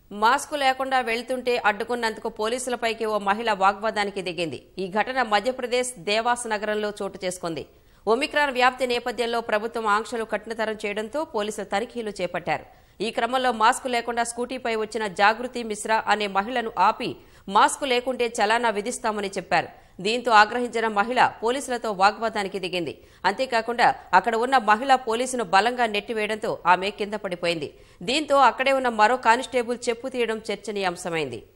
mask లేకుండా వెళ్తుంటే అడ్డుకున్నందుకు పోలీసులపైకి ఓ మహిళ వాగ్వాదానికి దిగింది ఈ ఘటన మధ్యప్రదేశ్ దేవాస్ నగరంలో చోటు చేసుకుంది ఒమిక్రాన్ వ్యాప్తి నేపథ్యంలో ప్రభుత్వం ఆంక్షలు కఠినతరం చేయడంతో పోలీసులు తనిఖీలు చేపట్టారు ఈ క్రమంలో మాస్క్ లేకుండా స్కూటీపై వచ్చిన జాగృతి మిశ్రా అనే మహిళను ఆపి మాస్క్ లేకుంటే చలానా విధిస్తామని చెప్పారు దీంతో ఆగ్రహించిన మహిళ పోలీసులతో వాగ్వాదానికి దిగింది అంతేకాకుండా అక్కడ ఉన్న మహిళ పోలీసును బలంగా నెట్టివేయడంతో ఆమె కింద పడిపోయింది దీంతో అక్కడే ఉన్న మరో కానిస్టేబుల్ చెప్పు తీయడం చర్చనీయాంశమైంది